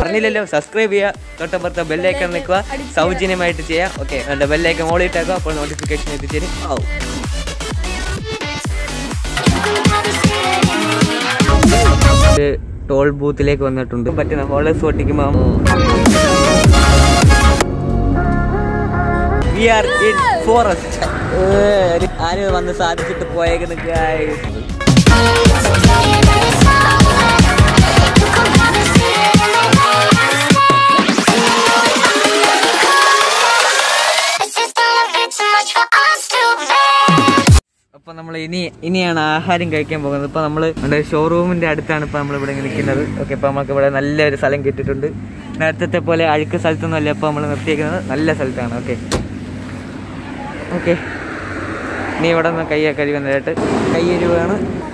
പറഞ്ഞില്ലല്ലോ സബ്സ്ക്രൈബ് ചെയ്യുക തൊട്ടപ്പുറത്തെ ബെല്ലൈക്കൺ നിൽക്കുക സൗജന്യമായിട്ട് ചെയ്യാം ഓക്കെ എൻ്റെ ബെല്ലൈക്കൺ ഓളിയിട്ടേക്കുക അപ്പോൾ നോട്ടിഫിക്കേഷൻ എത്തിച്ചേരും ആവും ഒരു ടോൾ ബൂത്തിലേക്ക് വന്നിട്ടുണ്ട് പറ്റുന്ന ഹോളേഴ്സ് പൊട്ടിക്കുമ്പോൾ വി ആർ ഇൻ ഫോറസ്റ്റ് ആരും വന്ന് സാധിച്ചിട്ട് പോയേക്കുന്ന guys. അപ്പൊ നമ്മൾ ഇനി ഇനിയാണ് ആഹാരം കഴിക്കാൻ പോകുന്നത് ഇപ്പൊ നമ്മൾ നമ്മുടെ ഷോറൂമിന്റെ അടുത്താണ് ഇപ്പൊ നമ്മൾ ഇവിടെ നിൽക്കുന്നത് ഓക്കെ ഇപ്പൊ നമുക്ക് ഇവിടെ നല്ലൊരു സ്ഥലം കിട്ടിയിട്ടുണ്ട് നേരത്തെ പോലെ അഴുക്ക് സ്ഥലത്തൊന്നും അല്ല ഇപ്പൊ നമ്മൾ നിർത്തിയേക്കുന്നത് നല്ല സ്ഥലത്താണ് ഓക്കെ ഓക്കെ ഇനി ഇവിടെ നിന്ന് കൈ കഴിയുന്നതായിട്ട് കൈ എരിവാണ്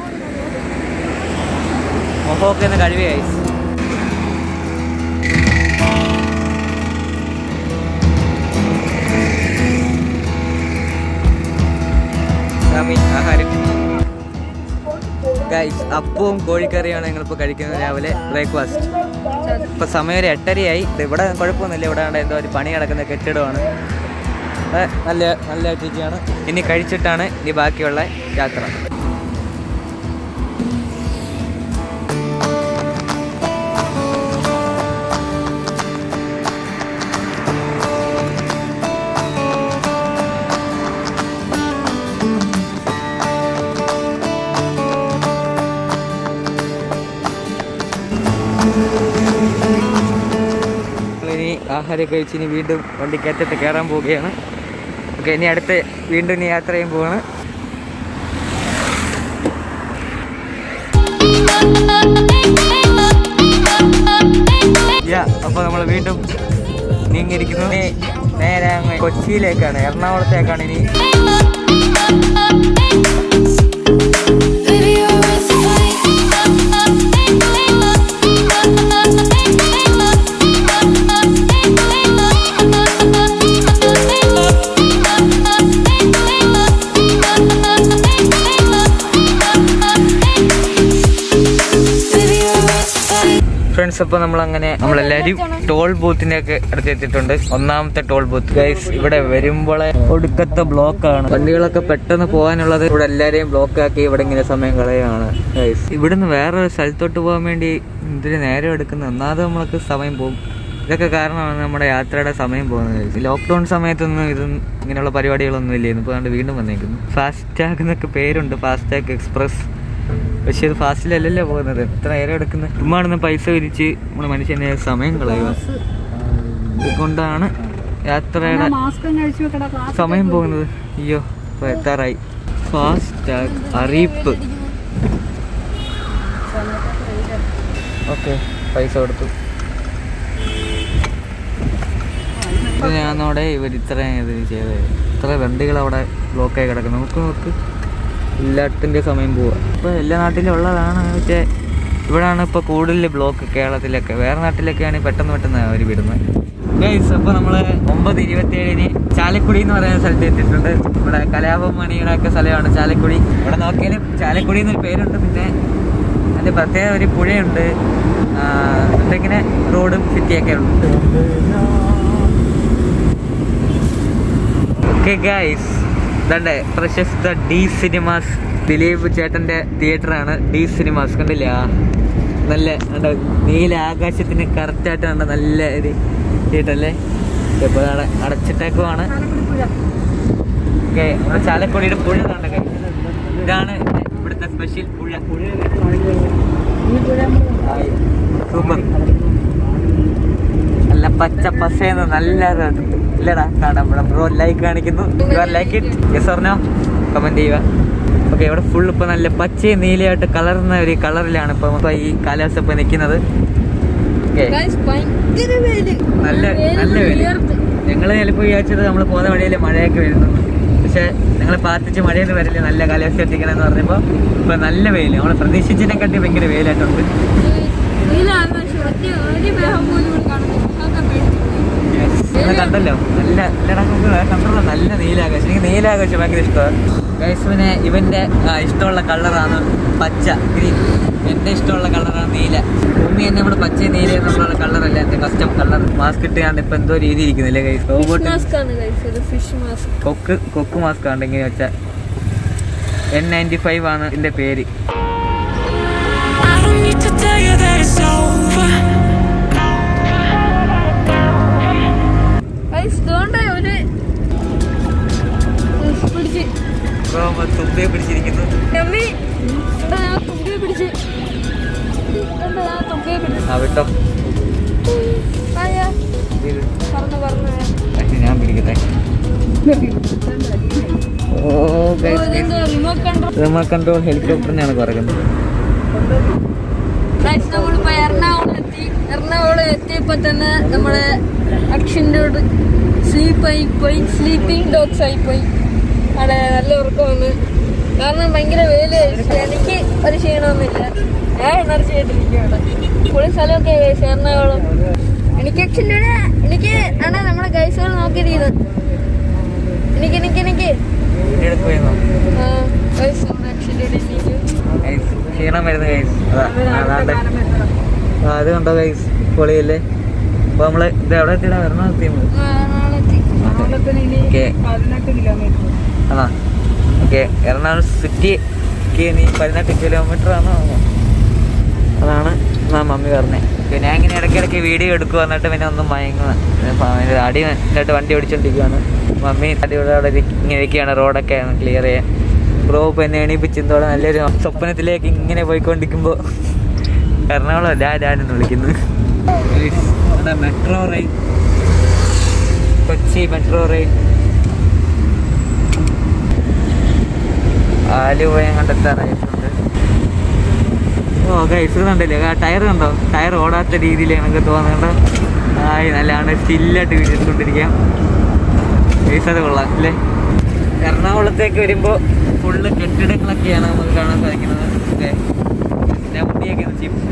മുഖമൊക്കെ ഒന്ന് കഴുകി ഐസ് സ്വാമി ആഹാരം ഗൈസ് അപ്പവും കോഴിക്കറിയാണ് ഞങ്ങളിപ്പോൾ കഴിക്കുന്നത് രാവിലെ ബ്രേക്ക്ഫാസ്റ്റ് ഇപ്പൊ സമയം ഒരു എട്ടരയായി ഇത് ഇവിടെ കുഴപ്പമൊന്നുമില്ല ഇവിടെ ആണ്ട് എന്തോ ഒരു പണി നടക്കുന്ന കെട്ടിടമാണ് അത് നല്ല നല്ല രുചിയാണ് ഇനി കഴിച്ചിട്ടാണ് ഇനി ബാക്കിയുള്ള യാത്ര ഇനി ആഹാരം കഴിച്ച് ഇനി വീണ്ടും വണ്ടിക്കകത്തിട്ട് കയറാൻ പോവുകയാണ് ഓക്കെ ഇനി അടുത്ത് വീണ്ടും ഇനി യാത്ര ചെയ്യാൻ പോവാണ് യാ അപ്പോൾ നമ്മൾ വീണ്ടും നീങ്ങിയിരിക്കുന്നു ഇനി നേരെ അങ്ങ് കൊച്ചിയിലേക്കാണ് എറണാകുളത്തേക്കാണ് ഇനി ഫ്രണ്ട്സ് അപ്പോൾ നമ്മൾ അങ്ങനെ നമ്മളെല്ലാവരും ടോൾ ബൂത്തിന്റെ ഒക്കെ അടുത്ത് എത്തിയിട്ടുണ്ട് ഒന്നാമത്തെ ടോൾ ബൂത്ത് ഗൈസ് ഇവിടെ വരുമ്പോളെ ഒടുക്കത്തെ ബ്ലോക്കാണ് വണ്ടികളൊക്കെ പെട്ടെന്ന് പോകാനുള്ളത് ഇവിടെ എല്ലാരെയും ബ്ലോക്ക് ആക്കി ഇവിടെ ഇങ്ങനെ സമയം കളയാണ് ഗൈസ് ഇവിടുന്ന് വേറൊരു സ്ഥലത്തോട്ട് പോകാൻ വേണ്ടി ഇതിന് നേരം എടുക്കുന്ന ഒന്നാമത് നമ്മൾക്ക് സമയം പോകും ഇതൊക്കെ കാരണമാണ് നമ്മുടെ യാത്രയുടെ സമയം പോകുന്നത് ലോക്ക്ഡൌൺ സമയത്തൊന്നും ഇത് ഇങ്ങനെയുള്ള പരിപാടികളൊന്നും ഇല്ലായിരുന്നു ഇപ്പോൾ അതുകൊണ്ട് വീണ്ടും വന്നേക്കുന്നു ഫാസ്റ്റാഗ് എന്നൊക്കെ പേരുണ്ട് ഫാസ്റ്റാഗ് എക്സ്പ്രസ് പക്ഷെ ഇത് ഫാസ്റ്റിലല്ലല്ലോ പോകുന്നത് എത്ര നേരം എടുക്കുന്നത് ചുമ്മാണെന്ന് പൈസ വിരിച്ച് നമ്മുടെ മനുഷ്യനെ സമയം കളയുക ഇതുകൊണ്ടാണ് യാത്രയുടെ സമയം പോകുന്നത് അയ്യോ ഇപ്പൊ എത്താറായി ഫാസ്റ്റാഗ് അറിയിപ്പ് ഓക്കെ പൈസ കൊടുത്തു ഇത് ഞാനവിടെ ഇവർ ഇത്രയും ഇത് ചെയ്തത് ഇത്ര വണ്ടികൾ അവിടെ ബ്ലോക്കായി കിടക്കുന്നു നമുക്ക് നോക്ക് എല്ലാത്തിൻ്റെ സമയം പോവുക ഇപ്പോൾ എല്ലാ നാട്ടിലും ഉള്ളതാണ് പക്ഷേ ഇവിടെയാണ് ഇപ്പോൾ കൂടുതൽ ബ്ലോക്ക് കേരളത്തിലൊക്കെ വേറെ നാട്ടിലൊക്കെയാണ് പെട്ടെന്ന് പെട്ടെന്ന് അവർ വിടുന്നത് ഗൈസ് അപ്പോൾ നമ്മൾ ഒമ്പത് ഇരുപത്തിയേഴിന് ചാലക്കുടി എന്ന് പറയുന്ന സ്ഥലത്ത് എത്തിയിട്ടുണ്ട് ഇവിടെ കലാപം മണിയുടെ ഒക്കെ സ്ഥലമാണ് ചാലക്കുടി ഇവിടെ നോക്കിയാലും ചാലക്കുടി എന്നൊരു പേരുണ്ട് പിന്നെ അതിൻ്റെ പ്രത്യേക ഒരു പുഴയുണ്ട് ആ, എന്നിട്ടിങ്ങനെ റോഡും സിറ്റിയൊക്കെ ഉണ്ട് ഓക്കെ ഗൈസ് ഇതണ്ടേ പ്രശസ്ത ഡി സിനിമാസ് ദിലീപ് ചേട്ടന്റെ തിയേറ്ററാണ് ഡി സിനിമാസ് കണ്ടില്ല നല്ല കണ്ടോ നീല ആകാശത്തിന് കറക്റ്റ് ആയിട്ട് കണ്ട നല്ല ഒരു തിയേറ്റർ അല്ലേ ഇപ്പോൾ അവിടെ അടച്ചിട്ടേക്കുവാണ് ഓക്കെ നമ്മുടെ ചാലക്കുടിയുടെ പുഴ കണ്ടൊക്കെ ഇതാണ് ഇവിടുത്തെ സ്പെഷ്യൽ പുഴ ഹായ്. സൂപ്പർ നല്ല പച്ച പസയെന്ന് നല്ല രസമുണ്ട്. ഇല്ലടാ കാണാം ഇവിടെ ബ്രോ ലൈക്ക് കാണിക്കുന്നു you are like it yes or no comment ചെയ്യുക ഓക്കെ ഇവിടെ ഫുൾ ഇപ്പൊ നല്ല പച്ചയും നീലയായിട്ട് കളർന്ന ഒരു കളറിലാണ് ഇപ്പൊ ഇപ്പൊ ഈ കാലാവസ്ഥ ഇപ്പൊ നിൽക്കുന്നത് ഓക്കെ ഭയങ്കര വെയില് നല്ല നല്ല വെയിൽ ഞങ്ങൾ ചിലപ്പോൾ വിചാരിച്ചത് നമ്മൾ പോകുന്ന വഴിയിൽ മഴയൊക്കെ വരുന്നു പക്ഷെ ഞങ്ങൾ പ്രാർത്ഥിച്ച് മഴയൊന്നും വരില്ല നല്ല കാലാവസ്ഥ എത്തിക്കണം എന്ന് പറഞ്ഞപ്പോൾ ഇപ്പൊ നല്ല വെയിൽ നമ്മൾ പ്രതീക്ഷിച്ചതിനെക്കാട്ടി ഭയങ്കര വെയിലായിട്ടുണ്ട് വെയിലാണ് പക്ഷെ ഒറ്റ ഒരു ഗ്രഹം പോലും ഇവിടെ കാണുന്നില്ല അതൊക്കെ പേടിച്ചു നിങ്ങൾ കണ്ടല്ലോ നല്ല ഇല്ലടാ, നമുക്ക് കണ്ടല്ലോ നല്ല നീലാകാശം എനിക്ക് നീലാകാശം ഭയങ്കര ഇഷ്ടമാണ് ഗൈസുവിന് ഇവന്റെ ആ, ഇഷ്ടമുള്ള കളറാണ് പച്ച ഗ്രീൻ എന്റെ ഇഷ്ടമുള്ള കളറാണ് നീല ഭൂമി തന്നെ നമ്മുടെ പച്ച നീല എന്നുള്ള കളറല്ല മാസ്ക് ഇട്ടാണ്ട് ഇപ്പൊ എന്തോ രീതി ഇരിക്കുന്നില്ലേ കൈസ് ഫിഷ് റോബോട്ട് മാസ്ക് ആണ് കഴിച്ചത് ഒരു ഫിഷ് മാസ്ക് കൊക്ക് കൊക്ക് മാസ്ക് ആണ് ഇങ്ങനെ വെച്ച എൻ നയൻറ്റി ഫൈവ് ആണ് ഇതിന്റെ പേര് I don't need to tell you that it's over. Guys ഇതുകൊണ്ട് ഒരു ഉം, പിടിച്ച് തുമ്പിയെ പിടിച്ചിരിക്കുന്നു മമ്മി ഇവിടെ ഞാൻ തുമ്പിയെ പിടിച്ച് ഇതുകൊണ്ട് ഞാൻ തുമ്പിയെ പിടിച്ച് ആ വിട്ടോ ആയാ ഇത് പറഞ്ഞു പറഞ്ഞു പക്ഷെ ഞാൻ പിടിക്കട്ടെ ഓ ഇതെന്തോ റിമോട്ട് കൺട്രോൾ റിമോട്ട് കൺട്രോൾ ഹെലികോപ്റ്ററിനാണ് പറയുന്നത് ഗൈസ് നമ്മളിപ്പോ എറണാകുളം എത്തി എറണാകുളം എത്തിയപ്പോ തന്നെ നമ്മുടെ അക്ഷൻ്റെ സ്ലീപ്പ് ആയി പോയി സ്ലീപ്പിംഗ് ഡോഗ്സ് ആയി പോയി അവിടെ നല്ല ഉറക്കമാണ് കാരണം ഭയങ്കര വെയില് എനിക്ക് ഒരു ക്ഷീണമൊന്നുമില്ല ഞാൻ എനർജി ആയിട്ടിരിക്കും അവിടെ പുളി സ്ഥലമൊക്കെ ഗൈസ് എറണാകുളം എനിക്ക് അക്ഷൻ്റെ എനിക്ക് ആണ് നമ്മുടെ ഗൈസുകൾ നോക്കിയിരിക്കുന്നത് എനിക്ക് എനിക്ക് എനിക്ക് എടുക്കുമായിരുന്നു ആ ഗൈസ് നമ്മുടെ അക്ഷൻ്റെ എനിക്ക് ഗൈസ് ക്ഷീണം വരുന്ന ഗൈസ് അതാ അതാണ്ട് ആ, അത് കണ്ടോ ഗൈസ് പൊളിയല്ലേ അപ്പൊ നമ്മള് ഇത് എവിടെ എത്തിയിടാ വരണം എത്തി നമ്മള് ആ, നാളെ എത്തി ഓക്കെ ആണോ ഓക്കെ എറണാകുളം സിറ്റിക്ക് നീ പതിനെട്ട് കിലോമീറ്റർ ആണോ അതാണ് ആ മമ്മി പറഞ്ഞത് പിന്നെ ഞാൻ ഇങ്ങനെ ഇടയ്ക്കിടയ്ക്ക് വീഡിയോ എടുക്കുക എന്നിട്ട് പിന്നെ ഒന്നും മയങ്ങുക അടി എന്നിട്ട് വണ്ടി ഓടിച്ചോണ്ടിരിക്കുകയാണ് മമ്മി അടിയോടെ അവിടെ ഇരിക്ക- ഇങ്ങനെ ഇരിക്കുകയാണ് റോഡൊക്കെ ക്ലിയർ ചെയ്യാൻ ബ്രോ ഇപ്പം എന്നെ എണീപ്പിച്ചതോടെ നല്ലൊരു സ്വപ്നത്തിലേക്ക് ഇങ്ങനെ പോയിക്കൊണ്ടിരിക്കുമ്പോൾ എറണാകുളം ഡാ ഡാഡ് എന്ന് വിളിക്കുന്നു metro rail Kochi metro rail Aluva കണ്ടെത്താറായിട്ടുണ്ട് ഓ ഗൈസ് കണ്ടില്ലേ ടയർ കണ്ടോ ടയർ ഓടാത്ത രീതിയിൽ എനിക്ക് തോന്നുന്നുണ്ട് ആയി നല്ലതാണ് സ്റ്റില്ലായിട്ട് വിരിച്ചുകൊണ്ടിരിക്കാം ഗൈസ് അത് കൊള്ളാം അല്ലേ എറണാകുളത്തേക്ക് വരുമ്പോൾ ഫുള്ള് കെട്ടിടങ്ങളൊക്കെയാണ് നമുക്ക് കാണാൻ സാധിക്കുന്നത് ഓക്കെ മുടിയൊക്കെ ചിപ്സ്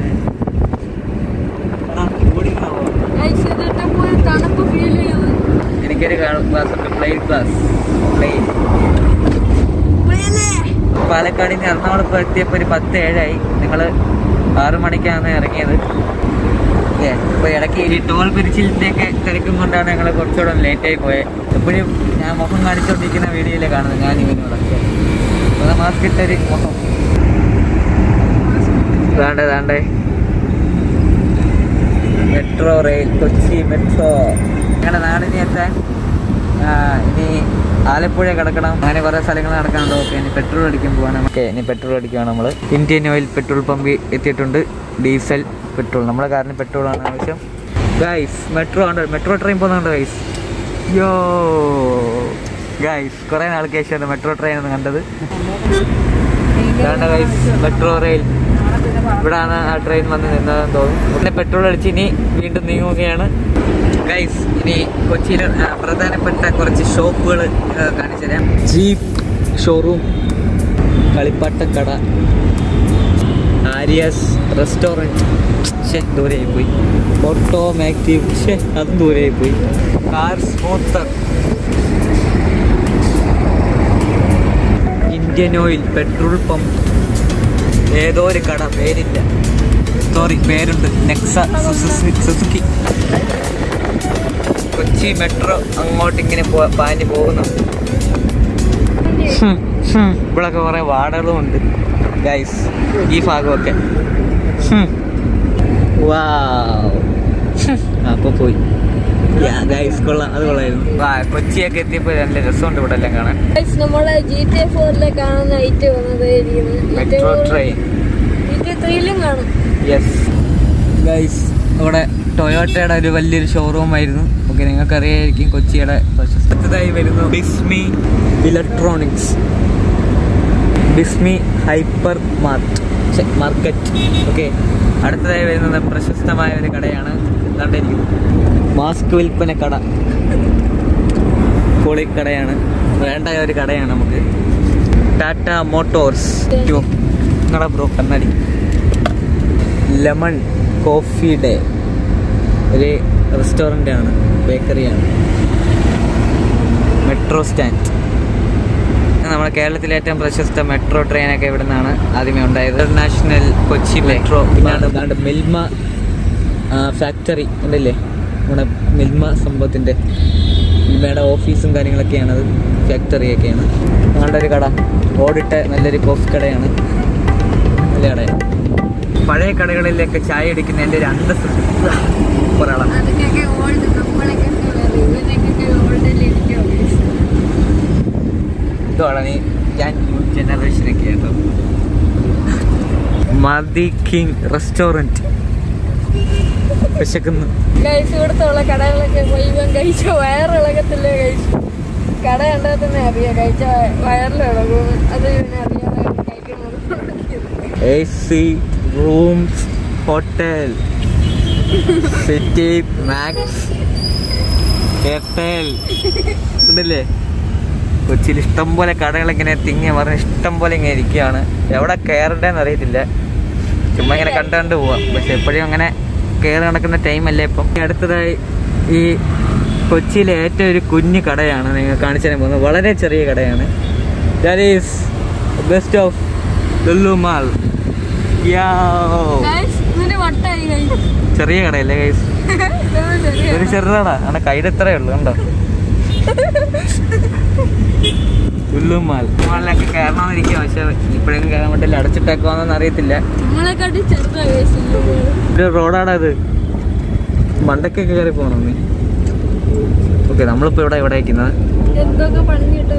ഗൈസ് ഇതിട്ടപ്പോൾ ഒരു തണുപ്പ് ഫീൽ ചെയ്യുന്നു എനിക്കൊരു ക്ലാസ് ഉണ്ട് പ്ലെയിൻ ക്ലാസ് പ്ലെയിൻ പ്രിയനേ. പാലക്കാട് നിന്ന് എറണാകുളം എത്തിയപ്പോൾ ഒരു പത്ത് ഏഴായി നിങ്ങൾ ആറു മണിക്കാണ് ഇറങ്ങിയത് ഓക്കെ അപ്പോൾ ഇടയ്ക്ക് ഈ ടോൾ പിരിച്ചിലിൻ്റെ ഒക്കെ തിരക്കും കൊണ്ടാണ് ഞങ്ങൾ കുറച്ചുകൂടെ ലേറ്റായി പോയത് എപ്പോഴും ഞാൻ മുഖം കാണിച്ചുകൊണ്ടിരിക്കുന്ന വീഡിയോയിലെ കാണുന്നത് ഞാൻ ഇവനോടൊക്കെ അപ്പോൾ മാസ്ക് ഇട്ടൊരു മുഖം താണ്ടേ താണ്ടേ മെട്രോ റെയിൽ കൊച്ചി മെട്രോ ഞങ്ങളുടെ നാടിനെ എത്താൻ ആ, ഇനി ആലപ്പുഴ കിടക്കണം അങ്ങനെ കുറേ സ്ഥലങ്ങൾ നടക്കാനുണ്ട് ഓക്കെ ഇനി പെട്രോൾ അടിക്കാൻ പോവാണ് ഓക്കെ ഇനി പെട്രോൾ അടിക്കുകയാണ് നമ്മൾ ഇന്ത്യൻ ഓയിൽ പെട്രോൾ പമ്പ് എത്തിയിട്ടുണ്ട് ഡീസൽ പെട്രോൾ നമ്മുടെ കാറിന് പെട്രോളാണ് ആവശ്യം ഗൈസ് മെട്രോ ഉണ്ട് മെട്രോ ട്രെയിൻ പോകുന്നുണ്ട് ഗൈസ് യോ ഗൈസ് കുറേ നാൾക്ക് ശേഷമാണ് മെട്രോ ട്രെയിൻ എന്ന് കണ്ടത് ഇതാണ് ഗൈസ് മെട്രോ റെയിൽ ഇവിടാണ് ആ ട്രെയിൻ വന്ന് നിന്നതെന്ന് തോന്നുന്നു പിന്നെ പെട്രോൾ അടിച്ച് ഇനി വീണ്ടും നീങ്ങുകയാണ് ഗൈസ് ഇനി കൊച്ചിയിൽ ആ, പ്രധാനപ്പെട്ട കുറച്ച് ഷോപ്പുകൾ കാണിച്ചു തരാം ജീപ്പ് ഷോറൂം കളിപ്പാട്ടക്കട ആര്യാസ് റെസ്റ്റോറൻറ്റ് ഷേ ദൂരെയായി പോയി ഓട്ടോമാക്റ്റീവ് ഷേ അതും ദൂരെയായി പോയി car smoother Indian Oil petrol pump ഏതോ ഒരു കട പേരില്ല സോറി പേരുണ്ട് Nexa Suzuki Suzuki Kochi metro അങ്ങോട്ട് ഇങ്ങനെ പോ- പാഞ്ഞു പോകുന്നു ഹും, ഹും. ഇവിടൊക്കെ കുറെ വാടകളും ഉണ്ട് ഗൈസ് ഈ ഭാഗമൊക്കെ ഹും. വാവ്. ഹും. അപ്പൊ പോയി ഗൈസ് കൊള്ളാം അത് കൊള്ളായിരുന്നു ആ കൊച്ചിയൊക്കെ എത്തിയപ്പോൾ നല്ല രസമുണ്ട് ഇവിടെ എല്ലാം കാണാൻ ഗൈസ് നമ്മളെ ജി ടി എ ഫോറിലെ കാണുന്ന ഐറ്റ് വന്നത് മെട്രോ ട്രെയിൻ ജി ടി ത്രീയിലും കാണും യെസ് ഗൈസ് അവിടെ ടൊയോട്ടയുടെ ഒരു വലിയൊരു ഷോറൂം ആയിരുന്നു ഓക്കെ നിങ്ങൾക്ക് അറിയായിരിക്കും കൊച്ചിയുടെ പ്രശസ്തതായി വരുന്നു Bismi electronics Bismi hyper mart market okay അടുത്തതായി വരുന്നത് പ്രശസ്തമായ ഒരു കടയാണ് കണ്ടിരിക്കുന്നത് മാസ്ക് വിൽപ്പന കട പൊളി കടയാണ് വേണ്ട ഒരു കടയാണ് നമുക്ക് ടാറ്റ മോട്ടോഴ്സ് നിങ്ങളുടെ ബ്രോ കണ്ണാടി ലെമൺ കോഫി ഡേ ഒരു റെസ്റ്റോറൻ്റ് ആണ് ബേക്കറിയാണ് മെട്രോ സ്റ്റാൻഡ് നമ്മുടെ കേരളത്തിലെ ഏറ്റവും പ്രശസ്ത മെട്രോ ട്രെയിനൊക്കെ ഇവിടെ നിന്നാണ് ആദ്യമേ ഉണ്ടായത് ഇന്റർനാഷണൽ കൊച്ചി മെട്രോ പിന്നെ അതാണ്ട് മിൽമ ഫാക്ടറി ഉണ്ടല്ലേ നമ്മുടെ മിൽമ സംഭവത്തിൻ്റെ മിൽമയുടെ ഓഫീസും കാര്യങ്ങളൊക്കെയാണ് അത് ഫാക്ടറിയൊക്കെയാണ് ഞങ്ങളുടെ ഒരു കട ഓടിട്ട നല്ലൊരു കോഫി കടയാണ് നല്ല കടയാണ് പഴയ കടകളിലൊക്കെ ചായ അടിക്കുന്നതിൻ്റെ ഒരു അന്തസ് സൂപ്പറാണ് അതൊക്കെ ഓൾഡ് നമ്മളൊക്കെ ഇവനൊക്കെ ഓൾഡിലിരിക്കും ഇതാണ് നീ ഞാൻ ന്യൂ ജനറേഷനൊക്കെ കേട്ടോ മതി കിങ് റെസ്റ്റോറൻറ്റ് വിശക്കുന്നു ഗൈസ് ഇവിടുത്തെ ഉള്ള കടകളൊക്കെ പോയി ഇവൻ കഴിച്ച വയറിളകത്തില്ലേ കഴിച്ചു കട കണ്ടാൽ തന്നെ അറിയാം കഴിച്ച വയറിലിളകും അത് ഇവനെ അറിയാതെ കഴിക്കുന്നത് A C rooms hotel city max Airtel ഉണ്ടല്ലേ കൊച്ചിയിൽ ഇഷ്ടം പോലെ കടകൾ ഇങ്ങനെ തിങ്ങി പറഞ്ഞ് ഇഷ്ടം പോലെ ഇങ്ങനെ ഇരിക്കുകയാണ് എവിടെ കയറണ്ടേന്ന് അറിയത്തില്ല ചുമ്മാ ഇങ്ങനെ കണ്ട് കണ്ട് പോവാം പക്ഷെ എപ്പോഴും അങ്ങനെ കയറി നടക്കുന്ന ടൈം അല്ലേ ഇപ്പം ഇനി അടുത്തതായി ഈ കൊച്ചിയിലെ ഏറ്റവും ഒരു കുഞ്ഞു കടയാണ് നിങ്ങൾ കാണിച്ചു തരാൻ പോകുന്നത് വളരെ ചെറിയ കടയാണ് that is best of Lulu mall guys ഇതിന്റെ വട്ടായി കഴിച്ചു ചെറിയ കടയല്ലേ ഗൈസ് ഒരു ചെറുതാടാ ആണ് കൈയുടെ ഇത്രയേ ഉള്ളൂ കണ്ടോ ലുല്ലു മാൾ മാളിലൊക്കെ കയറണമെന്നിരിക്കുക പക്ഷെ ഇപ്പോഴെങ്കിലും കയറാൻ പറ്റില്ല അടച്ചിട്ടേക്കുവാന്നൊന്നും അറിയത്തില്ല നമ്മളെക്കാട്ടി ചെറുതാ ഗൈസ് ഒരു റോഡാടാ അത് മണ്ടക്കൊക്കെ കയറി പോകണം നീ ഓക്കെ നമ്മളിപ്പോൾ ഇവിടെ ഇവിടെ വയ്ക്കുന്നത് എന്തൊക്കെ പണിഞ്ഞിട്ട്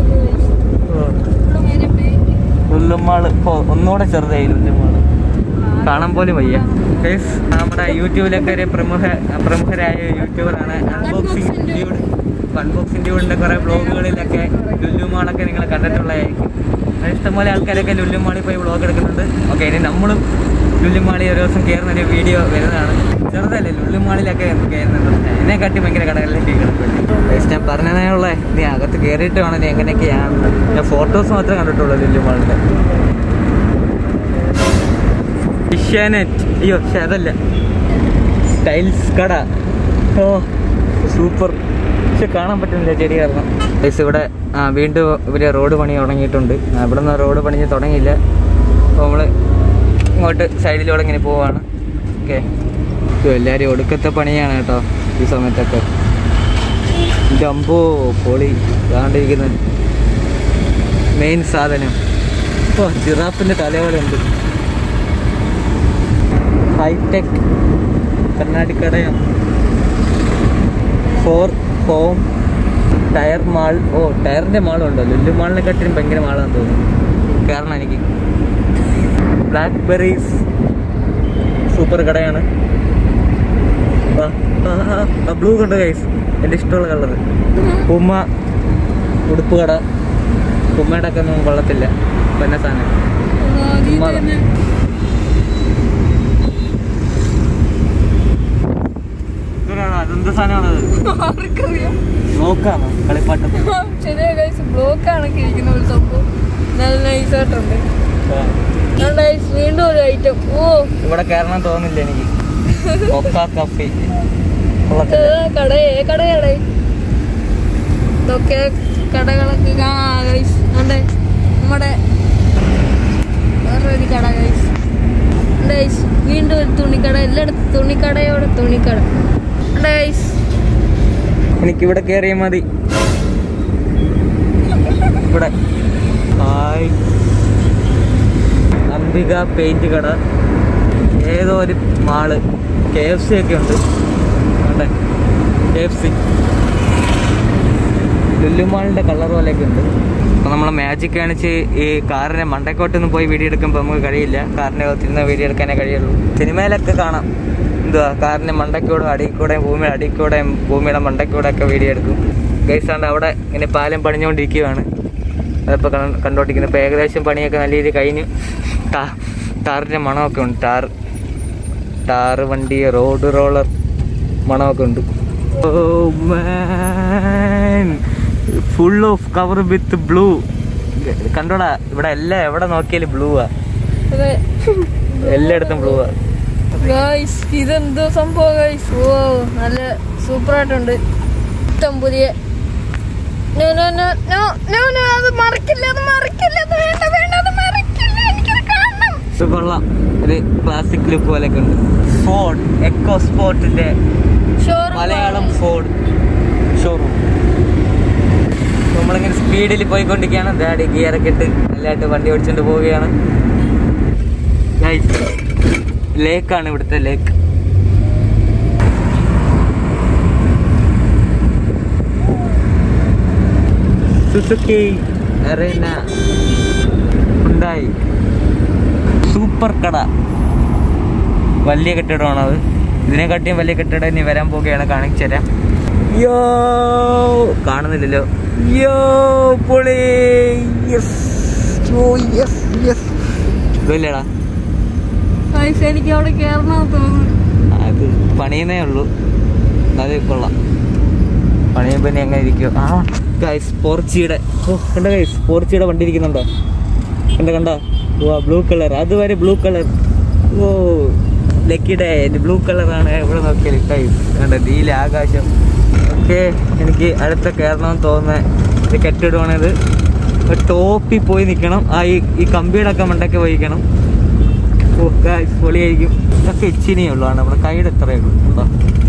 ലുല്ലുമാള് ഇപ്പോൾ ഒന്നുകൂടെ ചെറുതായി ലുല്ലുമാള് കാണാൻ പോലും വയ്യ ഗൈസ് നമ്മുടെ യൂട്യൂബിലൊക്കെ ഒരു പ്രമുഖ പ്രമുഖരായ യൂട്യൂബറാണ് അൺബോക്സിംഗ് ഡ്യൂഡ് അൺബോക്സിംഗ് ഡ്യൂഡിൻ്റെ കുറേ ബ്ലോഗുകളിലൊക്കെ ലുല്ലുമാളൊക്കെ നിങ്ങൾ കണ്ടിട്ടുള്ളതായിരിക്കും അത് ഇഷ്ടംപോലെ ആൾക്കാരൊക്കെ ലുല്ലുമാളിൽ പോയി വ്ളോഗ് എടുക്കുന്നുണ്ട് ഓക്കെ ഇനി നമ്മളും ലുല്ലുമാളി ഒരു ദിവസം കയറുന്ന ഒരു വീഡിയോ വരുന്നതാണ് ചെറുതല്ലേ ലുല്ലുമാളിലൊക്കെ കയറുന്നുണ്ട് എന്നെ കാട്ടി ഭയങ്കര കടകളിലേക്ക് കയറുന്നുണ്ട് ഞാൻ പറഞ്ഞതേയുള്ള നീ അകത്ത് കയറിയിട്ട് വേണം നീ എങ്ങനെയൊക്കെയാണ് ഞാൻ ഫോട്ടോസ് മാത്രമേ കണ്ടിട്ടുള്ളൂ ലുല്ലുമാളിൻ്റെ ഫിഷ്യാനെറ്റ് അയ്യോ പക്ഷെ അതല്ല ടൈൽസ് കട ഓ സൂപ്പർ പക്ഷെ കാണാൻ പറ്റുന്നില്ല ചെടി കാരണം ഗൈസ് ഇവിടെ ആ വീണ്ടും ഇവര് റോഡ് പണി തുടങ്ങിയിട്ടുണ്ട് ആ, ഇവിടെ നിന്ന് റോഡ് പണിഞ്ഞ് തുടങ്ങിയില്ല അപ്പോൾ നമ്മൾ ഇങ്ങോട്ട് സൈഡിലൂടെ ഇങ്ങനെ പോവാണ് ഓക്കെ എല്ലാവരും ഒടുക്കത്തെ പണിയാണ് കേട്ടോ ഈ സമയത്തൊക്കെ എൻ്റെ അമ്പോ പൊളി ഇതാണ്ടിരിക്കുന്നത് മെയിൻ സാധനം ഓ ജിറാഫിൻ്റെ തലപോലെ ഉണ്ട് ഹൈടെക് കർണാടകടയാണ് ഫോർ ഹോം ടയർ മാൾ ഓ ടയറിന്റെ മാളുണ്ടോ ലുല്ലു മാളിനെ കാട്ടിലും ഭയങ്കര മാളാന്ന് തോന്നുന്നു കാരണം എനിക്ക് ബ്ലാക്ക് ബെറീസ് സൂപ്പർ കടയാണ് ബ്ലൂ കണ്ടോ ഗൈസ് എൻ്റെ ഇഷ്ടമുള്ള കളർ പുമ്മ ഉടുപ്പ് കട പുമ്മയുടെ ഒക്കെ ഒന്നും കൊള്ളത്തില്ല പിന്നെ സാധനം അതെന്ത് സാധനമാണത് ആർക്കറിയാം നോക്കാമോ കളിപ്പാട്ടം ശരിയാ ഗൈസ് ബ്ലോക്ക് ആണൊക്കെ ഇരിക്കുന്ന ഒരു സംഭവം നല്ല നൈസായിട്ടുണ്ട് ഗൈസ് വീണ്ടും ഒരു ഐറ്റം ഓ ഇവിടെ കയറണം തോന്നില്ല എനിക്ക് ഒക്ക കഫേ ഇത് കൊള്ളത്തില്ല കടയേ കടയടേ ഇതൊക്കെ കടകളൊക്കെ ആ ഗൈസ് അണ്ടേ നമ്മുടെ വേറൊരു കട ഗൈസ് ഗൈസ് വീണ്ടും ഒരു തുണിക്കട എല്ലായിടത്തും തുണിക്കടയോടെ തുണിക്കട ഗൈസ് എനിക്കിവിടെ കയറിയാൽ മതി ഇവിടെ ഹായ് അംബിക പെയിന്റ് കട ഏതോ ഒരു മാള് കെ എഫ് സി ഒക്കെ ഉണ്ട് ഉണ്ട് കെ എഫ് സി ലുല്ലുമാളിൻ്റെ കളർ പോലെയൊക്കെ ഉണ്ട് അപ്പോൾ നമ്മൾ മാജിക് കാണിച്ച് ഈ കാറിനെ മണ്ടക്കോട്ടൊന്നും പോയി വീഡിയോ എടുക്കുമ്പോൾ നമുക്ക് കഴിയില്ല കാറിൻ്റെ അകത്തിരുന്ന് വീഡിയോ എടുക്കാനേ കഴിയുള്ളൂ സിനിമയിലൊക്കെ കാണാം എന്തുവാ കാറിൻ്റെ മണ്ടക്കൂടെ അടിക്കൂടെ ഭൂമിയുടെ അടിക്കൂടെ ഭൂമിയുടെ മണ്ടക്കൂടെ ഒക്കെ വീഡിയോ എടുക്കും ഗൈസാണ്ട് അവിടെ ഇങ്ങനെ പാലം പണിഞ്ഞുകൊണ്ടിരിക്കുകയാണ് അതിപ്പോൾ കണ്ടോണ്ടിരിക്കുന്നത് ഇപ്പോൾ ഏകദേശം പണിയൊക്കെ നല്ല രീതിയിൽ കഴിഞ്ഞു ടാ ടാറിൻ്റെ മണമൊക്കെ ഉണ്ട് ടാർ ടാറ് വണ്ടി റോഡ് റോളർ മണമൊക്കെ ഉണ്ട് full of cover with blue കണ്ടോടാ ഇവിടെ എല്ലാം എവിടെ നോക്കിയാലും ബ്ലൂ ആ അതെ എല്ലായിടത്തും ബ്ലൂ ആ ഗൈസ് ഇതെന്തോ സംഭവം ഗൈസ് ഓ നല്ല സൂപ്പർ ആയിട്ടുണ്ട് ഇഷ്ടം പുതിയ No, no, no, no, no, no, അത് മറക്കില്ല അത് മറക്കില്ല അത് വേണ്ട വേണ്ട അത് മറക്കില്ല എനിക്കത് കാണണം ഇത് കൊള്ളാം ഒരു ക്ലാസിക് ലുക്ക് പോലെയൊക്കെ ഉണ്ട് ഫോർഡ് എക്കോ സ്പോർട്ടിന്റെ ഷോറൂം മലയാളം ഫോർഡ് ഷോറൂം നമ്മളിങ്ങനെ സ്പീഡിൽ പോയിക്കൊണ്ടിരിക്കുകയാണ് ഡാഡി ഗിയറൊക്കെ ഇട്ട് എല്ലായിട്ട് വണ്ടി ഓടിച്ചുകൊണ്ട് പോവുകയാണ് ലേക്കാണ് ഇവിടുത്തെ ലേക്ക് സുസുക്കി അറേന ഉണ്ടായി സൂപ്പർ കട വലിയ കെട്ടിടമാണത് ഇതിനെക്കാട്ടിയും വലിയ കെട്ടിടം ഇനി വരാൻ പോവുകയാണ് കാണിച്ചു തരാം യോ കാണുന്നില്ലല്ലോ യോ പൊളി യെസ് യോ യെസ് യെസ് ഇതല്ലേടാ ഗൈസ് എനിക്ക് അവിടെ കയറണമെന്ന് തോന്നുന്നു അത് പണിയുന്നേ ഉള്ളൂ അത് കൊള്ളാം പണിയുമ്പോൾ ഇനി എങ്ങനെ ഇരിക്കും ആ ഗൈസ് പോർച്ചിയുടെ ഓ കണ്ട ഗൈസ് പോർച്ചിയുടെ വണ്ടി ഇരിക്കുന്നുണ്ടോ കണ്ട കണ്ട ഓ ബ്ലൂ കളർ അതുവരെ ബ്ലൂ കളർ ഓ ലക്കിയുടെ ബ്ലൂ കളറാണ് എവിടെ നോക്കിയാൽ ഗൈസ് കണ്ട നീല ആകാശം ഓക്കെ എനിക്ക് അടുത്ത കയറണമെന്ന് തോന്നുന്ന ഇത് കെട്ടിടുവാണിത് ടോപ്പിൽ പോയി നിൽക്കണം ആ ഈ ഈ കമ്പിയുടെ ഒക്കെ മണ്ടൊക്കെ പോയിക്കണം ഓ ഗൈസ് പൊളിയായിരിക്കും ഇതൊക്കെ ഇച്ചിനിയേ ഉള്ളൂ ആണ് നമ്മുടെ കൈയുടെ എത്രയേ ഉള്ളൂ കേട്ടോ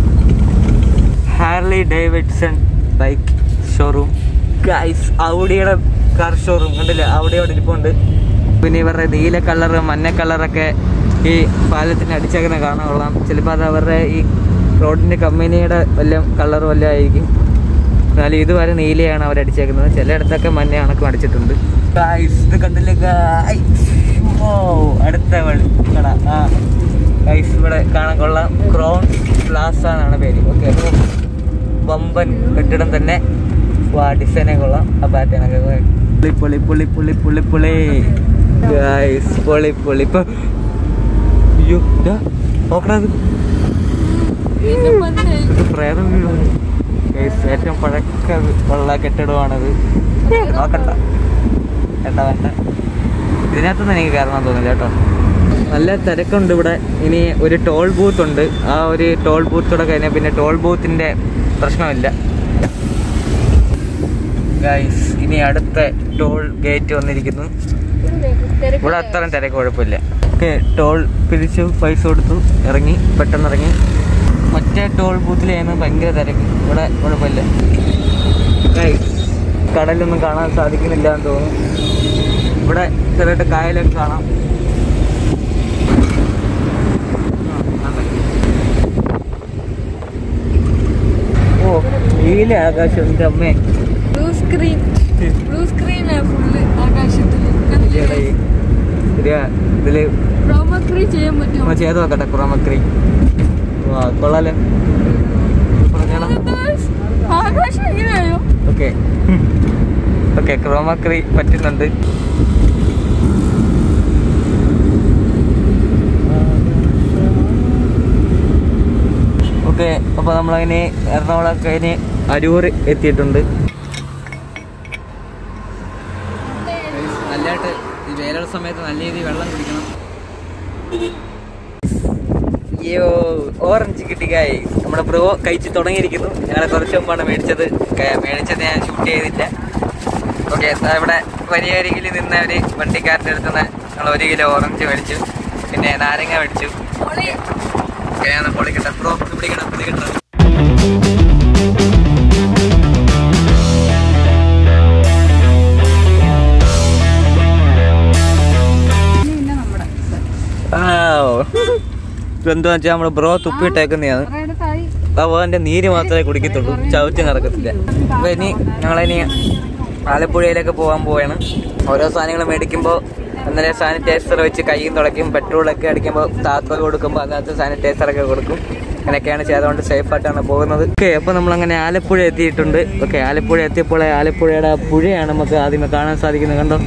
Harley Davidson bike showroom guys ഔഡിയുടെ കാർ ഷോറൂം കണ്ടില്ലേ അവിടെ അവിടെ ഇരിപ്പുണ്ട് പിന്നെ ഇവരുടെ നീല കളർ മഞ്ഞ കളറൊക്കെ ഈ പാലത്തിന് അടിച്ചേക്കുന്ന കാണാൻ കൊള്ളാം ചിലപ്പോൾ അത് അവരുടെ ഈ റോഡിൻ്റെ കമ്പനിയുടെ വല്ല കളർ വല്ല ആയിരിക്കും എന്നാലും ഇതുവരെ നീലയാണ് അവർ അടിച്ചേക്കുന്നത് ചിലയിടത്തൊക്കെ മഞ്ഞ കണക്കും അടിച്ചിട്ടുണ്ട് ഗൈസ് ഇത് കണ്ടില്ലേ ഗൈസ് ഓ അടുത്ത വഴി കട ആ ഗൈസ് ഇവിടെ കാണാൻ കൊള്ളാം ക്രോൺ പ്ലാസ എന്നാണ് പേര് ഓക്കെ വമ്പൻ കെട്ടിടം തന്നെ വാ ഡിസൈനെ കൊള്ളാം ആ പാറ്റേണൊക്കെ പുളി പുളി പുളി പുളി പുളി പുളി ഗൈസ് പൊളി പൊളി ഇപ്പൊ അയ്യോ ഇതാ നോക്കണത് പിന്നെ മനസ്സിലായി ഇത് പ്രേതം വീടാണ് ഗൈസ് ഏറ്റവും പഴക്ക ഉള്ള കെട്ടിടമാണത് നോക്കണ്ട വേണ്ട വേണ്ട ഇതിനകത്തൊന്നും എനിക്ക് കയറണം തോന്നില്ല കേട്ടോ നല്ല തിരക്കുണ്ട് ഇവിടെ ഇനി ഒരു ടോൾ ബൂത്ത് ഉണ്ട് ആ ഒരു ടോൾ ബൂത്തോടെ കഴിഞ്ഞാൽ പിന്നെ ടോൾ ബൂത്തിന്റെ പ്രശ്നമില്ല ഗൈസ് ഇനി അടുത്ത ടോൾ ഗേറ്റ് വന്നിരിക്കുന്നു ഇവിടെ അത്രയും തിരക്ക് കുഴപ്പമില്ല ഓക്കെ ടോൾ പിരിച്ചു പൈസ കൊടുത്തു ഇറങ്ങി പെട്ടെന്ന് ഇറങ്ങി മറ്റേ ടോൾ ബൂത്തിലായിരുന്നു ഭയങ്കര തിരക്ക് ഇവിടെ കുഴപ്പമില്ല ഗൈസ് കടലൊന്നും കാണാൻ സാധിക്കുന്നില്ല എന്ന് തോന്നുന്നു ഇവിടെ ചെറുതായിട്ട് കായലൊക്കെ കാണാം ആ, ആണ്. ഓ നീല ആകാശം എൻ്റെ അമ്മേ ബ്ലൂ സ്ക്രീൻ ബ്ലൂ സ്ക്രീനാ ഫുള്ള് ആകാശത്തിൽ ഇതെടാ ഈ- ഇതില് ഇതില് പ്രോമക്രീ ചെയ്യാൻ പറ്റുമോ നമ്മൾ ചെയ്ത് നോക്കട്ടെ കുറമക്രി വാ കൊള്ളാലോ പറഞ്ഞാലോ ആകാശം ഇങ്ങനെയായോ ഓക്കെ ഓക്കെ ക്രോമക്രി പറ്റുന്നുണ്ട് ഓക്കെ അപ്പോൾ നമ്മളതിന് എറണാകുളം കഴിഞ്ഞ് അരൂർ എത്തിയിട്ടുണ്ട് നല്ലതായിട്ട് ഈ വേനൽ സമയത്ത് നല്ല രീതിയിൽ വെള്ളം കുടിക്കണം അയ്യോ ഓറഞ്ച് കിട്ടി കായ് നമ്മുടെ ബ്രോ കഴിച്ച് തുടങ്ങിയിരിക്കുന്നു ഞങ്ങളെ കുറച്ച് മുമ്പാണ് മേടിച്ചത് ക- മേടിച്ചത് ഞാൻ ഷൂട്ട് ചെയ്തില്ല ഓക്കെ ഇവിടെ വലിയ അരികിൽ നിന്ന ഒരു വണ്ടിക്കാരൻ്റെ അടുത്ത് നിന്ന് ഞങ്ങൾ ഒരു കിലോ ഓറഞ്ച് മേടിച്ചു പിന്നെ നാരങ്ങ മേടിച്ചു പൊളി ഓക്കെ ഞാൻ പൊളിക്കട്ടെ ബ്രോ പിടിക്കണം പിടിക്കട്ടെ ഇതെന്താ വെച്ചാൽ നമ്മുടെ ബ്രോ തുപ്പിയിട്ടേക്കുന്നതാണ് അപ്പോൾ അതിന്റെ നീര് മാത്രമേ കുടിക്കത്തുള്ളൂ ചവിട്ടി നടക്കത്തില്ല അപ്പൊ ഇനി ഞങ്ങളിനി ആലപ്പുഴയിലേക്ക് പോകാൻ പോവാണ് ഓരോ സാധനങ്ങൾ മേടിക്കുമ്പോൾ അന്നേരം സാനിറ്റൈസർ വെച്ച് കൈയും തുടയ്ക്കും പെട്രോളൊക്കെ അടിക്കുമ്പോൾ താക്കോൽ കൊടുക്കുമ്പോൾ അതിനകത്ത് സാനിറ്റൈസർ ഒക്കെ കൊടുക്കും അങ്ങനെയൊക്കെയാണ് ചെയ്തുകൊണ്ട് സേഫ് ആയിട്ടാണ് പോകുന്നത് ഓക്കെ അപ്പോൾ നമ്മൾ അങ്ങനെ ആലപ്പുഴ എത്തിയിട്ടുണ്ട് ഓക്കെ ആലപ്പുഴ എത്തിയപ്പോൾ ആലപ്പുഴയുടെ ആ പുഴയാണ് നമുക്ക് ആദ്യമേ കാണാൻ സാധിക്കുന്നത് കണ്ടോ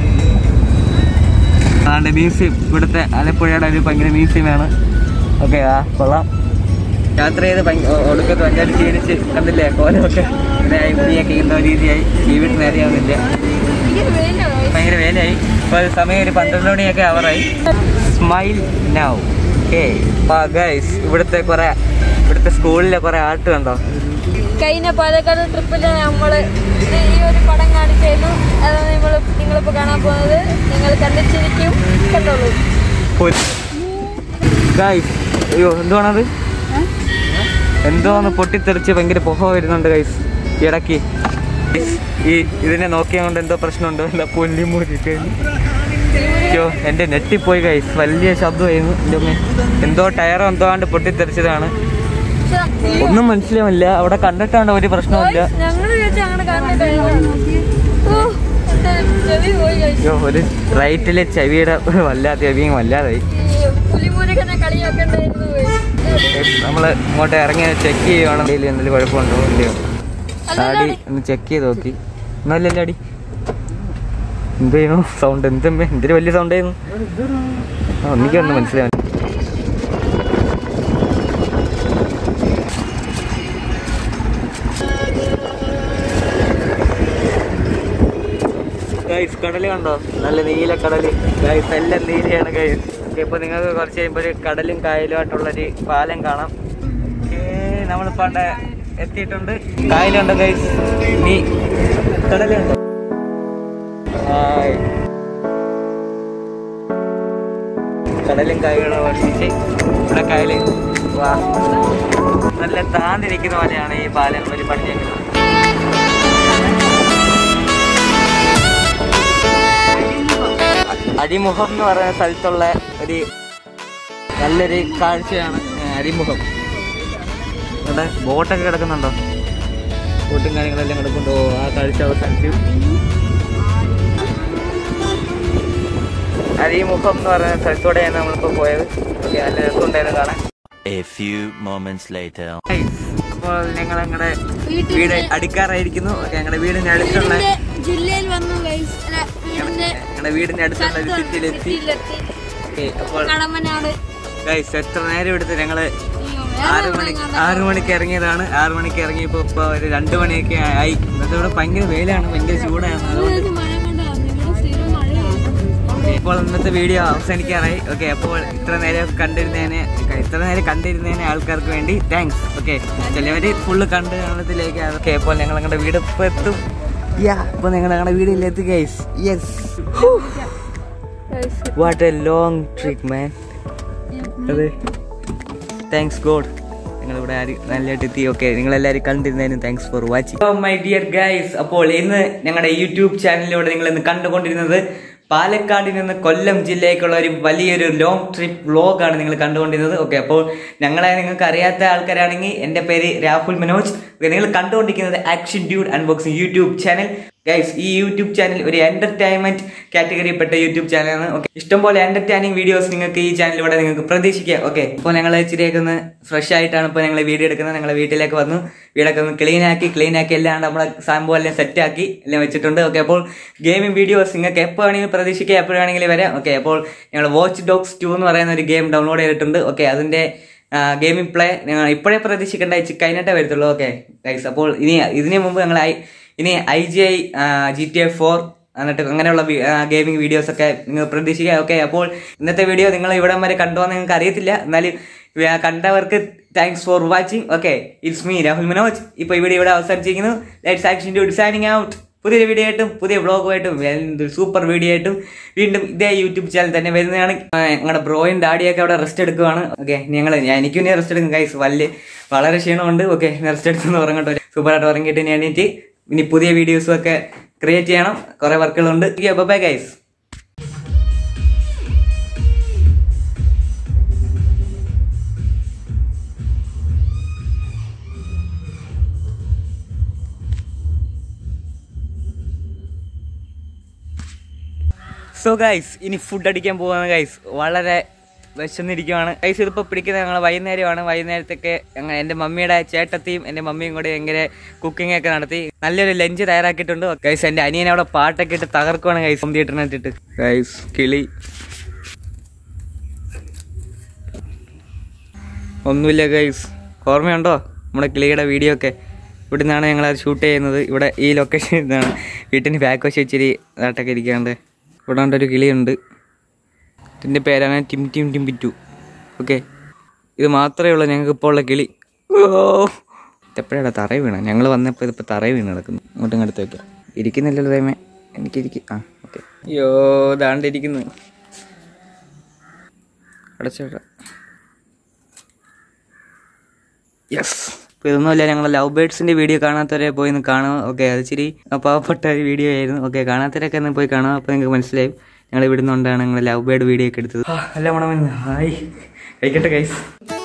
ആണ്ട് മ്യൂസിയം ഇവിടുത്തെ ആലപ്പുഴയുടെ ഒരു ഭയങ്കര മ്യൂസിയമാണ് ഓക്കെ ആ കൊള്ളാം യാത്ര ചെയ്ത് ഭയങ്കര ഒടുക്കത്ത് വഞ്ചാരി ക്ഷീണിച്ച് കണ്ടില്ലേ കോലമൊക്കെ ഇങ്ങനെയായി മുടിയൊക്കെ ഇന്ന രീതിയായി ജീവിട്ട് നേരെയാവുന്നില്ല ഭയങ്കര വെയിലാണ് ഭയങ്കര വേലയായി ഇപ്പോൾ സമയം ഒരു പന്ത്രണ്ട് മണിയൊക്കെ അവറായി സ്മൈൽ നൗ ഏ ഗൈസ് ഇവിടുത്തെ കുറെ ഇവിടുത്തെ സ്കൂളിലെ കുറെ ആർട്ട് കണ്ടോ കഴിഞ്ഞ പാലക്കാട് ട്രിപ്പിൽ നമ്മൾ ഈ ഒരു പടം കാണിച്ചായിരുന്നു അതാണ് നമ്മൾ നിങ്ങളിപ്പോൾ കാണാൻ പോകുന്നത് നിങ്ങൾ കണ്ടിച്ചിരിക്കും കണ്ടോളൂ ഗൈസ് അയ്യോ എന്തുവാണത് എന്തോന്ന് പൊട്ടിത്തെറിച്ച് ഭയങ്കര പുക വരുന്നുണ്ട് ഗൈസ് ഇടയ്ക്ക് Guys, ഈ ഇതിനെ നോക്കിയാൽ എന്തോ പ്രശ്നമുണ്ടോ എന്താ പൊല്ലി മൂടിയിട്ട് അയ്യോ എൻ്റെ നെറ്റിപ്പോയി ഗൈസ് വലിയ ശബ്ദമായിരുന്നു എൻ്റെ അമ്മേ എന്തോ ടയറോ എന്തോ ആണ്ട് പൊട്ടിത്തെറിച്ചതാണ് ഒന്നും മനസ്സിലാവില്ല അവിടെ കണ്ടിട്ടാണ്ട് ഒരു പ്രശ്നമില്ല ഞങ്ങള് വിചാരിച്ചു അങ്ങനെ കാരണം ഓ എന്റെ ചെവി പോയി കഴിച്ചു അയ്യോ ഒരു റൈറ്റിലെ ചെവിയുടെ വല്ലാതെ ചെവിയും വല്ലാതായി പുലിമൂരൊക്കെ ഞാൻ കളിയാക്കണ്ടായിരുന്നു നമ്മൾ ഇങ്ങോട്ട് ഇറങ്ങി ചെക്ക് ചെയ്യുവാണ് എന്തെങ്കിലും കുഴപ്പമുണ്ടോ ഇല്ലയോ ഡാഡി ഒന്ന് ചെക്ക് ചെയ്ത് നോക്കി ഒന്നല്ലല്ലോ അടി എന്ത് ചെയ്യുന്നു സൗണ്ട് എന്തമ്മേ എന്തൊരു വലിയ സൗണ്ട് ആയിരുന്നു ആ ഒന്നിക്കൊന്നും മനസ്സിലായി ഗൈസ് കടല് കണ്ടോ നല്ല നീല കടല് ഗൈസ് എല്ലാം നീലയാണ് ഗൈസ് ഇപ്പൊ നിങ്ങൾക്ക് കുറച്ച് കഴിയുമ്പോൾ ഒരു കടലും കായലുമായിട്ടുള്ളൊരു പാലം കാണാം ഏ, നമ്മളിപ്പോ അവിടെ എത്തിയിട്ടുണ്ട് കായലുണ്ട് ഗൈസ് നീ കടലുണ്ടോ ഹായ് കടലും കായലും വർഷിച്ച് ഇവിടെ കായല് വാ നല്ല താന്നിരിക്കുന്ന പോലെയാണ് ഈ പാലം ഒരു പണിഞ്ഞേക്കുന്നത് അരിമുഖം എന്ന് പറയുന്ന സ്ഥലത്തുള്ള ഒരു നല്ലൊരു കാഴ്ചയാണ് ഏ, അരിമുഖം ഇവിടെ ബോട്ടൊക്കെ കിടക്കുന്നുണ്ടോ ബോട്ടും കാര്യങ്ങളെല്ലാം കിടക്കുന്നുണ്ടോ ആ കാഴ്ച അവസാനിച്ചു അരിമുഖം എന്ന് പറയുന്ന സ്ഥലത്തൂടെയാണ് നമ്മളിപ്പോൾ പോയത് ഓക്കെ നല്ല രസമുണ്ടായിരുന്നു കാണാൻ A few moments later. അപ്പോൾ ഞങ്ങൾ ഞങ്ങളുടെ വീട് അടുക്കാറായിരിക്കുന്നു ഓക്കെ ഞങ്ങളുടെ വീടിന് അടുത്തുള്ള ജില്ലയിൽ വന്നു ഗൈസ് വീടിന്റെ ഞങ്ങളുടെ വീടിന്റെ അടുത്തുള്ള ഒരു സിറ്റിയിലെത്തി സിറ്റിയിലെത്തി ഓക്കെ അപ്പോൾ കടമ്പനാട് ഗൈസ് എത്ര നേരം എടുത്ത് ഞങ്ങള് അയ്യോ, ആറ് വേറെ മണി എവിടെയും ആറ് മണിക്ക് ഇറങ്ങിയതാണ് ആറ് മണിക്ക് ഇറങ്ങിയപ്പോൾ ഇപ്പോൾ ഒരു രണ്ട് മണിയൊക്കെ ആയി ഇന്നത്തെ ഇവിടെ ഭയങ്കര വെയിലാണ് ഭയങ്കര ചൂടാണ് അതുകൊണ്ട് കാണാൻ മഴ കണ്ടായിരുന്നു ഇവിടെ സ്ഥിരം മഴയാണ് Okay, ഇപ്പോൾ ഇന്നത്തെ വീഡിയോ അവസാനിക്കാറായി ഓക്കെ അപ്പോൾ ഇത്ര നേരം കണ്ടിരുന്നതിന് ഇത്ര നേരം കണ്ടിരുന്നതിന് ആൾക്കാർക്ക് വേണ്ടി താങ്ക്സ് ഓക്കെ ചിലവര് ഫുള്ള് കണ്ട് കാണത്തിലേക്ക് ഓക്കെ അപ്പോൾ ഞങ്ങൾ ഞങ്ങളുടെ വീട് ഇപ്പോൾ എത്തും യാ ഇപ്പോൾ ഞങ്ങൾ ഞങ്ങളുടെ വീടിലെത്തി guys yes Guys, what a long trip man അതെ താങ്ക്സ് ഗോഡ് നിങ്ങളിവിടെ ആര് നല്ലതായിട്ട് എത്തി ഓക്കെ നിങ്ങളെല്ലാവരും കണ്ടിരുന്നതിനും thanks for watching my dear guys അപ്പോൾ ഇന്ന് ഞങ്ങളുടെ യൂട്യൂബ് ചാനലിലൂടെ നിങ്ങൾ ഇന്ന് കണ്ടുകൊണ്ടിരുന്നത് പാലക്കാട് നിന്ന് കൊല്ലം ജില്ലയിലേക്കുള്ള ഒരു വലിയൊരു ലോങ് ട്രിപ്പ് വ്ലോഗാണ് നിങ്ങൾ കണ്ടുകൊണ്ടിരുന്നത് ഓക്കെ അപ്പോൾ ഞങ്ങളെ നിങ്ങൾക്ക് അറിയാത്ത ആൾക്കാരാണെങ്കിൽ എൻ്റെ പേര് രാഹുൽ മനോജ് Okay, നിങ്ങൾ കണ്ടുകൊണ്ടിരിക്കുന്നത് action dude unboxing YouTube channel guys ഈ യൂട്യൂബ് ചാനൽ ഒരു എന്റർടൈൻമെന്റ് കാറ്റഗറിയിൽപ്പെട്ട യൂട്യൂബ് ചാനലാണ് ഓക്കെ ഇഷ്ടംപോലെ എന്റർടൈനിങ് വീഡിയോസ് നിങ്ങൾക്ക് ഈ ചാനലിലൂടെ നിങ്ങൾക്ക് പ്രതീക്ഷിക്കാം ഓക്കെ ഇപ്പോൾ ഞങ്ങൾ ഇച്ചിരിയൊക്കെ ഒന്ന് ഫ്രഷ് ആയിട്ടാണ് ഇപ്പോൾ ഞങ്ങൾ വീഡിയോ എടുക്കുന്നത് ഞങ്ങൾ വീട്ടിലേക്ക് വന്നു വീടൊക്കെ ഒന്ന് ക്ലീൻ ആക്കി ക്ലീൻ ആക്കി എല്ലാം നമ്മളെ സംഭവം എല്ലാം സെറ്റ് ആക്കി എല്ലാം വെച്ചിട്ടുണ്ട് ഓക്കെ അപ്പോൾ ഗെയിമിംഗ് വീഡിയോസ് നിങ്ങൾക്ക് എപ്പോൾ വേണമെങ്കിലും പ്രതീക്ഷിക്കാം എപ്പോൾ വേണമെങ്കിലും വരാം ഓക്കെ അപ്പോൾ ഞങ്ങൾ വാച്ച് ഡോഗ്സ് ടു എന്ന് പറയുന്ന ഒരു ഗെയിം ഡൗൺലോഡ് ചെയ്തിട്ടുണ്ട് ഓക്കെ അതിന്റെ ഗെയിമിംഗ് പ്ലേ ഞങ്ങൾ ഇപ്പോഴേ പ്രതീക്ഷിക്കേണ്ട ഇച്ചി കഴിഞ്ഞിട്ടേ വരത്തുള്ളൂ ഓക്കെ ഗൈസ് അപ്പോൾ ഇനി ഇതിനു മുമ്പ് ഞങ്ങൾ ഐ ഇനി I G I G T A four എന്നിട്ട് അങ്ങനെയുള്ള ഗെയിമിംഗ് വീഡിയോസ് ഒക്കെ നിങ്ങൾ പ്രതീക്ഷിക്കുക ഓക്കെ അപ്പോൾ ഇന്നത്തെ വീഡിയോ നിങ്ങൾ ഇവിടം വരെ കണ്ടോ എന്ന് നിങ്ങൾക്ക് അറിയത്തില്ല എന്നാലും ആ, കണ്ടവർക്ക് thanks for watching okay it's me Rahul Manoj ഇപ്പോൾ ഈ വീഡിയോ ഇവിടെ അവസാനിച്ചിരിക്കുന്നു let's action to signing out പുതിയൊരു വീഡിയോ ആയിട്ടും പുതിയ വ്ളോഗുമായിട്ടും സൂപ്പർ വീഡിയോ ആയിട്ടും വീണ്ടും ഇതേ യൂട്യൂബ് ചാനൽ തന്നെ വരുന്നതാണ് ആ, ഞങ്ങളുടെ ബ്രോയും ഡാഡിയൊക്കെ അവിടെ റെസ്റ്റ് എടുക്കുവാണ് ഓക്കെ ഞങ്ങൾ ഞാൻ എനിക്കും ഇനി റെസ്റ്റ് എടുക്കും ഗൈസ് വലിയ വളരെ ക്ഷീണമുണ്ട് ഓക്കെ റെസ്റ്റ് എടുത്തൊന്ന് ഉറങ്ങട്ടെ സൂപ്പറായിട്ട് ഉറങ്ങിയിട്ട് ഇനി എണീറ്റ് ഇനി പുതിയ വീഡിയോസും ഒക്കെ ക്രിയേറ്റ് ചെയ്യണം കുറെ വർക്കുകളുണ്ട് ബൈ ഗൈസ് സോ ഗൈസ് ഇനി ഫുഡ് അടിക്കാൻ പോവാണ് ഗൈസ് വളരെ വിശന്നിരിക്കുവാണ് ഗൈസ് ഇതിപ്പോൾ പിടിക്കുന്നത് ഞങ്ങൾ വൈകുന്നേരമാണ് വൈകുന്നേരത്തൊക്കെ ഞങ്ങൾ എൻ്റെ മമ്മിയുടെ ചേട്ടത്തിയും എൻ്റെ മമ്മിയും കൂടെ ഭയങ്കര കുക്കിംഗ് ഒക്കെ നടത്തി നല്ലൊരു ലഞ്ച് തയ്യാറാക്കിയിട്ടുണ്ട് ഗൈസ് എൻ്റെ അനിയൻ അവിടെ പാട്ടൊക്കെ ഇട്ട് തകർക്കുവാണ് ഗൈസ് ഹോം തിയേറ്ററിനിട്ടിട്ട് ഗൈസ് കിളി ഒന്നുമില്ല ഗൈസ് ഓർമ്മയുണ്ടോ നമ്മുടെ കിളിയുടെ വീഡിയോ ഒക്കെ ഇവിടെ നിന്നാണ് ഞങ്ങൾ അത് ഷൂട്ട് ചെയ്യുന്നത് ഇവിടെ ഈ ലൊക്കേഷൻ ഇതാണ് വീട്ടിന് ബാക്ക് വശം ഇച്ചിരി ഇതായിട്ടൊക്കെ ഇരിക്കാണ്ട് ഇവിടെ ഉണ്ട് ഒരു കിളിയുണ്ട് ഇതിൻ്റെ പേരാണ് ടിം ടിം ടിം പിറ്റു ഓക്കെ ഇത് മാത്രമേ ഉള്ളൂ ഞങ്ങൾക്ക് ഇപ്പോൾ ഉള്ള കിളി ഓ എപ്പോഴാണ് തറ വീണ ഞങ്ങൾ വന്നപ്പോൾ ഇതിപ്പോൾ തറ വീണ് കിടക്കുന്നു ഇങ്ങോട്ടും ഇങ്ങോട്ട് വയ്ക്കാം ഇരിക്കുന്നില്ലല്ലോ ദൈവമേ എനിക്കിരിക്കും ആ ഓക്കെ അയ്യോ ദാണ്ടിരിക്കുന്നു അടച്ചിടാം യെസ് അപ്പോൾ ഇതൊന്നുമല്ല ഞങ്ങൾ ലവ് ബേഡ്സിൻ്റെ വീഡിയോ കാണാത്തവരെ പോയി ഒന്ന് കാണുക ഓക്കെ അത് ഇച്ചിരി പാവപ്പെട്ട ഒരു വീഡിയോ ആയിരുന്നു ഓക്കെ കാണാത്തവരൊക്കെ ഒന്ന് പോയി കാണുക അപ്പോൾ നിങ്ങൾക്ക് മനസ്സിലായും ഞങ്ങൾ ഇവിടുന്ന് കൊണ്ടാണ് ഞങ്ങൾ ലവ് ബേഡ് വീഡിയോ ഒക്കെ എടുത്തത് ആ, അല്ല മണം ഹായ് കഴിക്കട്ടെ കൈസ്